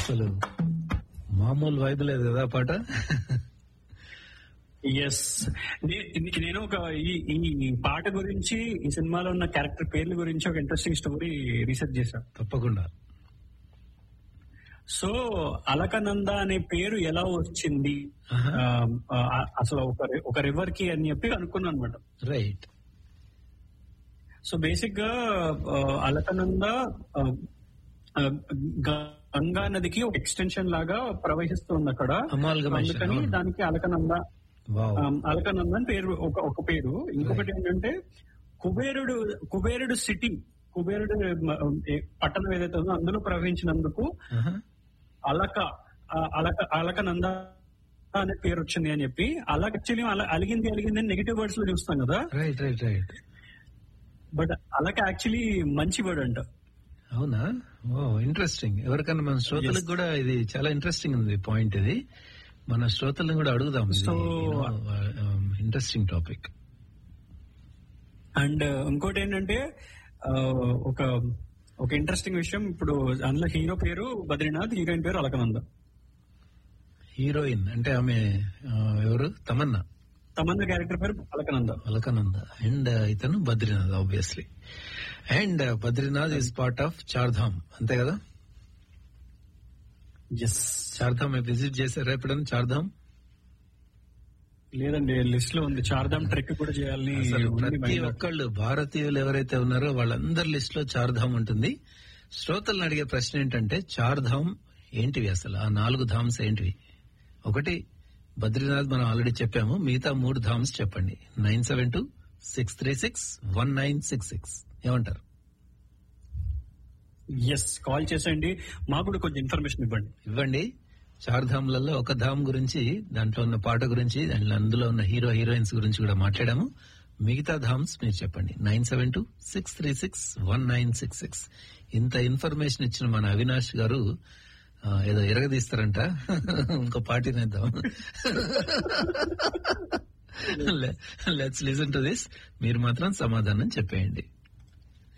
అసలు మామూలు వైబ్ లేదు కదా ఆ పాట ఎస్ నేను ఒక ఈ ఈ పాట గురించి ఈ సినిమాలో ఉన్న క్యారెక్టర్ పేర్ల గురించి ఒక ఇంట్రెస్టింగ్ స్టోరీ రీసెర్చ్ చేశాను తప్పకుండా సో అలకనంద అనే పేరు ఎలా వచ్చింది ఆహా. ఆ, ఆ, అసలు ఒక రి- ఒక రివర్ కి అని చెప్పి అనుకున్నాను అనమాట రైట్ సో బేసిక్ గా ఆ, అలకనంద ఆ, ఆ, గంగా నదికి ఒక ఎక్స్టెన్షన్ లాగా ప్రవహిస్తుంది అక్కడ Amalgamation, అందుకని అవును. దానికి అలకనంద వావ్ ఆ, అలకనంద అని పేరు ఒక ఒక పేరు ఇంకొకటి ఏంటంటే కుబేరుడు కుబేరుడు సిటీ కుబేరుడు మ, ఏ, పట్టణం ఏదైతే ఉందో అందులో ప్రవహించినందుకు ఆహా. అలక ఆ, అలక అలకనంద అనే పేరు వచ్చింది అని చెప్పి అలా యాక్చువల్లీ అలా అలిగింది అలిగింది అని నెగిటివ్ వర్డ్స్ లో చూస్తాం కదా రైట్ రైట్ రైట్ బట్ అలక యాక్చువల్లీ మంచి వర్డ్ అంట అవునా ఓ ఇంట్రెస్టింగ్ ఎవరికన్నా మన శ్రోతలకు కూడా ఇది చాలా ఇంట్రెస్టింగ్ ఉంది పాయింట్ ఇది మన శ్రోతలను కూడా అడుగుదాం So- ఇంట్రెస్టింగ్ టాపిక్ అండ్ ఇంకోటి ఏంటంటే ఆ, ఒక ఒక ఇంట్రెస్టింగ్ విషయం ఇప్పుడు అందులో హీరో పేరు బద్రీనాథ్ హీరోయిన్ పేరు అలకనంద హీరోయిన్ అంటే ఆమె ఆ, ఎవరు తమన్నా తమన్న క్యారెక్టర్ పేరు అలకనంద అలకనంద అండ్ ఇతను Badrinath obviously and Badrinath is part of Chardham అంతే కదా ఎస్ చార్ధామ్ విజిట్ చేశారా ఎప్పుడైనా చార్ధామ్ లేదండి లిస్ట్ లో ఉంది చార్ధామ్ ట్రెక్ కూడా చేయాలని అసలు ఉంది ప్రతి mind లో. ఒక్కళ్ళు భారతీయులు ఎవరైతే ఉన్నారో వాళ్ళందరి లిస్ట్ లో చార్ధామ్ ఉంటుంది శ్రోతలను అడిగే ప్రశ్న ఏంటంటే చార్ధామ్ ఏంటివి అసలు ఆ నాలుగు ధామ్స్ ఏంటివి ఒకటి బద్రీనాథ్ మనం ఆల్రెడీ చెప్పాము మిగతా మూడు ధామ్స్ చెప్పండి nine seven two six three six one nine six six ఏమంటారు ఎస్ కాల్ చేసేయండి మాకు కూడా కొంచెం ఇన్ఫర్మేషన్ ఇవ్వండి ఇవ్వండి చార్ ధామ్లలో ఒక ధామ్ గురించి దాంట్లో ఉన్న పాట గురించి అండ్ అందులో ఉన్న హీరో హీరోయిన్స్ గురించి కూడా మాట్లాడాము మిగతా ధామ్స్ మీరు చెప్పండి nine seven two six three six one nine six six ఇంత ఇన్ఫర్మేషన్ ఇచ్చిన మన అవినాష్ గారు ఆ, ఏదో ఎరగదీస్తారంట ఇంకో పార్టీ నేద్దాం లెట్స్ లిసన్ టు దిస్ మీరు మాత్రం సమాధానం చెప్పేయండి